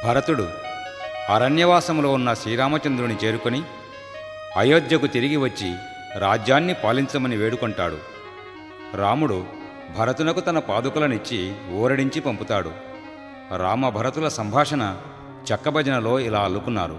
భరతుడు అరణ్యవాసములో ఉన్న శ్రీరామచంద్రుని చేరుకొని అయోధ్యకు తిరిగి వచ్చి రాజ్యాన్ని పాలించమని వేడుకొంటాడు రాముడు భరతునకు తన పాదుకలనిచ్చి ఊరడించి పంపుతాడు రామ భరతుల సంభాషణ చెక్కభజనలో ఇలా అల్లుకున్నారు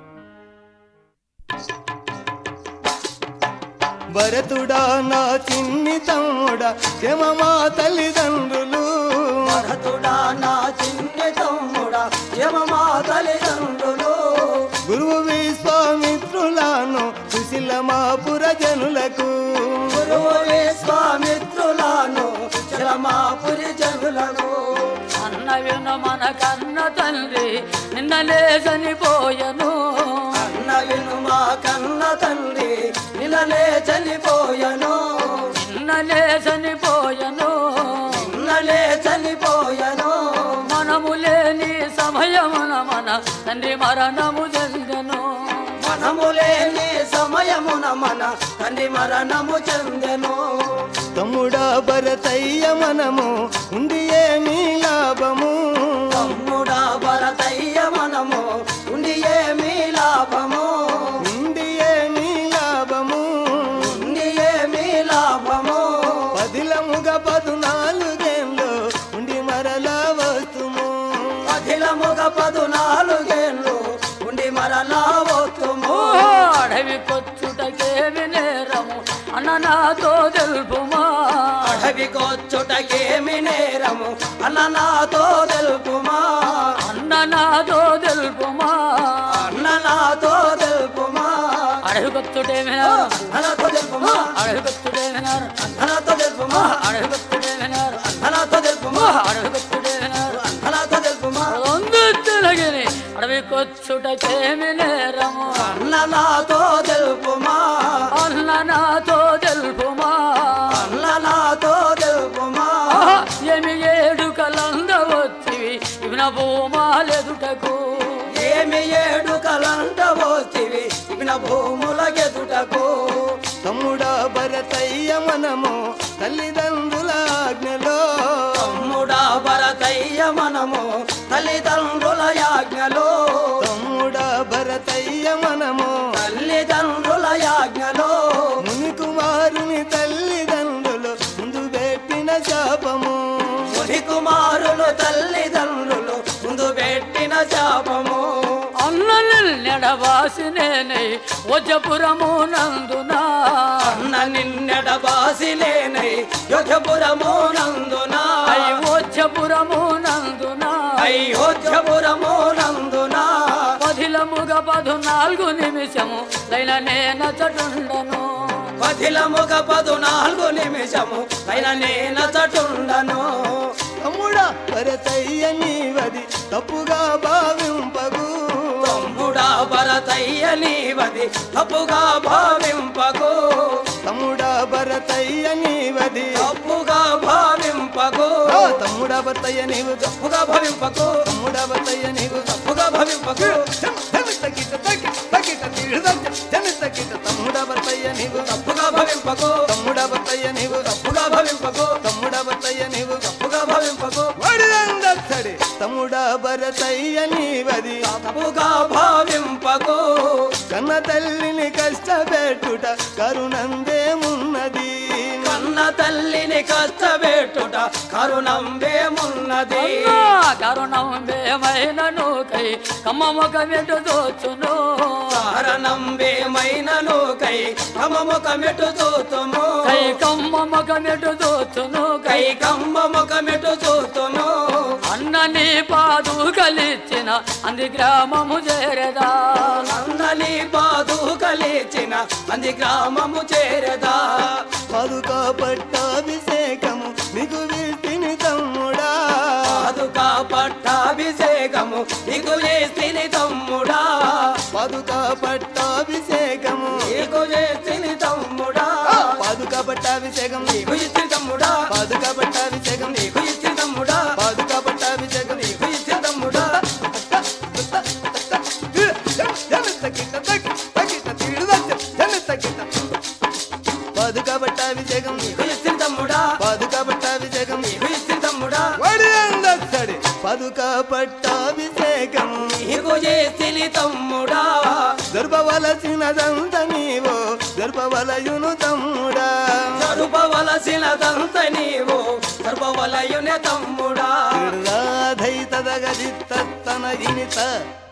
భరతుడా నా చిన్ని తమ్ముడా క్షమమా తల్లిదండ్రులు భరతుడా నా చిన్ని తమ్ముడా యమమా తల్లిదండ్రులు గురువు విశ్వామిత్రులను సుశీలమా పురజనులకు గురువు విశ్వామిత్రులను చలమాపురి జనులను అన్న విన మన కన్న తండ్రి నిన్నలే చనిపోయను అన్న విను మా కన్న తండ్రి నిలనే చనిపోయను నిన్నలే చనిపోయను నిన్నలే చనిపోయను మనము లేని సమయమున మన తండ్రి మరణము చెందెను మనము లేని సమయమున మన తండ్రి మరణము చెందెను తమ్ముడా భరతయ్య మనము ఉండి ఏమీ లాభము తమ్ముడా భరతయ్య మనము ఉండి ఏమీ లాభము ఉండి ఏమీ లాభము ఉండి ఏమీ లాభము పదిలముగ పదునాలుగేళ్ళు ఉండి మరలా వస్తుము అఖిలముగ పదునాలుగేళ్ళు ఉండి మరలా వస్తుము ఓ అడవి కొచ్చుటకేమి నేరము అన్న నాతో తెలుపుమా అడవికొచ్చుటకేమి నేరము అన్న నాతో తెలుపుమా అన్న నాతో తెలుపుమా అన్న నాతో తెలుపుమా అడవి కొచ్చుటేమి నేరం అన్నతో తెలుపుమా అడవి కొచ్చుటేమి నేరం అన్నతో తెలుపుమా అడవి కొచ్చుటేమి నేరం అన్నతో తెలుపుమా అడవి కొచ్చుటేమి నేరం అన్నతో తెలుపుమా రొందు తిరగిని అడవి కొచ్చుటకేమి నేరము అన్న నాతో తెలుపుమా అన్న నాతో తెలుపుమా అన్న నాతో తెలుపుమా ఆహా, ఏమి ఏడు కలంద వచ్చివి ఇవిన భూమాలెదుటకు ఏమి ఏడు కలంట పోతివి ఇవిన భూముల ఎదుటకు తమ్ముడా భరతయ్య మనము తల్లిదండ్రుల ఆజ్ఞలో తమ్ముడా భరతయ్య మనము తల్లిదండ్రుల యాజ్ఞలో తమ్ముడా భరతయ్య మనము తల్లిదండ్రుల యాజ్ఞలో ముని కుమారుని తల్లిదండ్రులు ముందు పెట్టిన శాపము ముని కుమారులు తల్లిదండ్రులు ముందు పెట్టిన శాపము అన్న నెడవాసి నేనై వజపురము నందునా అన్న నిన్నెడ బాసిలేనై యుధపురము నందున అయి వజపురము నందునా అయోధ్యపురము నందున పదిలముగ పదునాలుగు నిమిషము లైన నేనచటుండను పదిలముగ పదునాలుగు నిమిషము పైన నేనచటుండను తమ్ముడా భరతయ్య నీవది తప్పుగా భావింపగు తమ్ముడా భరతయ్య నీవది తప్పుగా భావింపకు తమ్ముడా భరతయ్య నీవది తప్పుగా భావింపకు ఆ, తమ్ముడా భర్తయ్య నీవు తప్పుగా భావింపకు తమ్ముడా భర్తయ్య నీవు తప్పుగా భావింపకు తగిట తగిట తగిట తీరుదగ్గ జనిత గిట తమ్ముడా భర్తయ్య నీవు తప్పుగా భావింపకు తమ్ముడా భర్తయ్య నీవు తప్పుగా భావింపకు తమ్ముడా భర్తయ్య నీవు తప్పుగా భావింపకు వడిదందడి తమ్ముడా భరతయ్య నీవది తప్పుగా భావింపకు కన్న తల్లిని కష్టపెట్టుట కరుణందేమున్నది కన్న తల్లిని కష్టపెట్టుట కరుణంబేమున్నది కరుణం బేమైన నూకై కమ్మముఖ మెటు దోచును కారణంబేమైనను కై కమముఖమెటు చూతుము కై కమ్మముఖ మెటు దోచును కై కై కమ్మముఖమెటు చూతుము అన్న నీ పాదు కలిచిన అంది గ్రామము చేరదా నందని పాదు కలిచిన అంది గ్రామము చేరదా పదుక పట్టాభిషేకము నీకు వీటిని తమ్ముడా పాదుకా పట్టాభిషేకము నీకు చేసిని తమ్ముడా పదుక పట్టాభిషేకము నీకు చేసిని తమ్ముడా పదుక పట్టాభిషేకం నీకు ఇచ్చిన తమ్ముడా పదుక పట్టాభిషేకం నీకు ఇచ్చిన తమ్ముడా పదుక పట్టాభిషేకం నీకు ఇచ్చిన తమ్ముడా పదుక పట్టాభిషేకం నీకు ఇచ్చిన తమ్ముడా పదుక పట్టాభిషేకం నీకు ఇచ్చిన తమ్ముడా వడి అందడి పాదుక పట్టాభిషేకం నీకు చేసిని తమ్ముడా జరుపవలసినదంత నీవో జరుపవలయును తమ్ముడా జరుపవలసినదంత నీవు సర్వవలయునే తమ్ముడా రాధైతదగదిత్తన ఇనిత